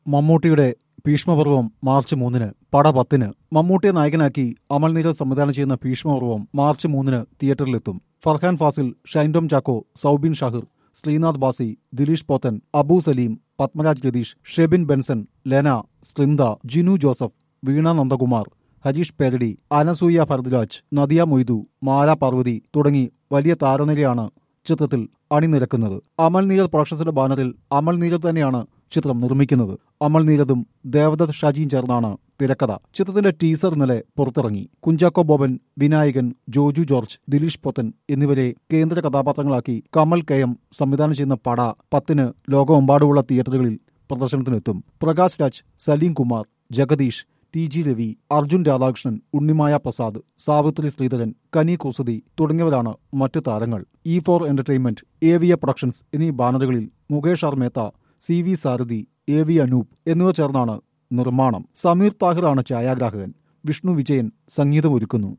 മമ്മൂട്ടിയുടെ ഭീഷ്മപർവം മാർച്ച് മൂന്നിന് പട പത്തിന് മമ്മൂട്ടിയെ നായകനാക്കി അമൽ നീരൽ സംവിധാനം ചെയ്യുന്ന ഭീഷ്മപർവം മാർച്ച് മൂന്നിന് തിയേറ്ററിലെത്തും ഫർഹാൻ ഫാസിൽ ഷൈൻഡോം ചാക്കോ സൗബിൻ ഷാഹിർ ശ്രീനാഥ് ബാസി ദിലീഷ് പോത്തൻ അബു സലീം പത്മരാജ് രതീഷ് ഷെബിൻ ബെൻസൺ ലെന സ്ലിന്ദ ജിനു ജോസഫ് വീണ നന്ദകുമാർ ഹരീഷ് പേരടി അനസൂയ ഭരദ്വാജ് നദിയ മൊയ്തു മാല പാർവതി തുടങ്ങി വലിയ താരനിരയാണ് ചിത്രത്തിൽ അണിനിരക്കുന്നത് അമൽ നീരദ് പ്രൊഡക്ഷൻസിന്റെ ബാനറിൽ അമൽ നീരദ് തന്നെയാണ് ചിത്രം നിർമ്മിക്കുന്നത് അമൽ നീരദും ദേവദത്ത് ഷാജിയും ചേർന്നാണ് തിരക്കഥ ചിത്രത്തിന്റെ ടീസർ ഇന്നലെ പുറത്തിറങ്ങി കുഞ്ചാക്കോ ബോബൻ വിനായകൻ ജോജു ജോർജ് ദിലീഷ് പൊത്തൻ എന്നിവരെ കേന്ദ്ര കഥാപാത്രങ്ങളാക്കി കമൽ കെ എം സംവിധാനം ചെയ്യുന്ന പട പത്തിന് ലോകമെമ്പാടുമുള്ള തിയേറ്ററുകളിൽ പ്രദർശനത്തിനെത്തും പ്രകാശ് രാജ് സലീം കുമാർ ജഗദീഷ് ടി ജി രവി അർജുൻ രാധാകൃഷ്ണൻ ഉണ്ണിമായ പ്രസാദ് സാവിത്രി ശ്രീധരൻ കനി കുസതി തുടങ്ങിയവരാണ് മറ്റ് താരങ്ങൾ E four entertainment A V A productions എന്നീ ബാനറുകളിൽ Mukesh R Mehta C V Sarathy A V Anoop എന്നിവർ ചേർന്നാണ് നിർമ്മാണം സമീർ താഹിറാണ് ഛായാഗ്രാഹകൻ വിഷ്ണു വിജയൻ സംഗീതമൊരുക്കുന്നു